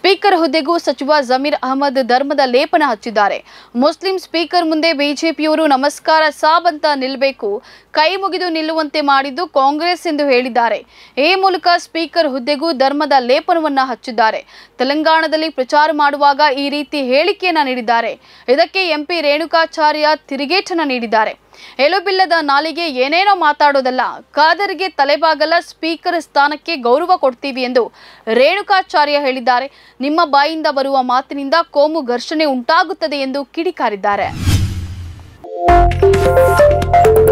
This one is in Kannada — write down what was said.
ಸ್ಪೀಕರ್ ಹುದ್ದೆಗೂ ಸಚಿವ ಜಮೀರ್ ಅಹಮದ್ ಧರ್ಮದ ಲೇಪನ ಹಚ್ಚಿದ್ದಾರೆ ಮುಸ್ಲಿಂ ಸ್ಪೀಕರ್ ಮುಂದೆ ಬಿಜೆಪಿಯವರು ನಮಸ್ಕಾರ ಸಾಬ್ ಅಂತ ನಿಲ್ಲಬೇಕು ಕೈ ಮುಗಿದು ನಿಲ್ಲುವಂತೆ ಮಾಡಿದ್ದು ಕಾಂಗ್ರೆಸ್ ಎಂದು ಹೇಳಿದ್ದಾರೆ ಈ ಮೂಲಕ ಸ್ಪೀಕರ್ ಹುದ್ದೆಗೂ ಧರ್ಮದ ಲೇಪನವನ್ನ ಹಚ್ಚಿದ್ದಾರೆ ತೆಲಂಗಾಣದಲ್ಲಿ ಪ್ರಚಾರ ಮಾಡುವಾಗ ಈ ರೀತಿ ಹೇಳಿಕೆಯನ್ನ ನೀಡಿದ್ದಾರೆ ಇದಕ್ಕೆ ಎಂಪಿ ರೇಣುಕಾಚಾರ್ಯ ತಿರುಗೇಟನ್ನ ನೀಡಿದ್ದಾರೆ ಎಲುಬಿಲ್ಲದ ನಾಲಿಗೆ ಏನೇನೋ ಮಾತಾಡೋದಲ್ಲ ಖಾದರ್ಗೆ ತಲೆಬಾಗಲ್ಲ ಸ್ಪೀಕರ್ ಸ್ಥಾನಕ್ಕೆ ಗೌರವ ಕೊಡ್ತೀವಿ ಎಂದು ರೇಣುಕಾಚಾರ್ಯ ಹೇಳಿದ್ದಾರೆ ನಿಮ್ಮ ಬಾಯಿಂದ ಬರುವ ಮಾತಿನಿಂದ ಕೋಮು ಘರ್ಷಣೆ ಉಂಟಾಗುತ್ತದೆ ಎಂದು ಕಿಡಿಕಾರಿದ್ದಾರೆ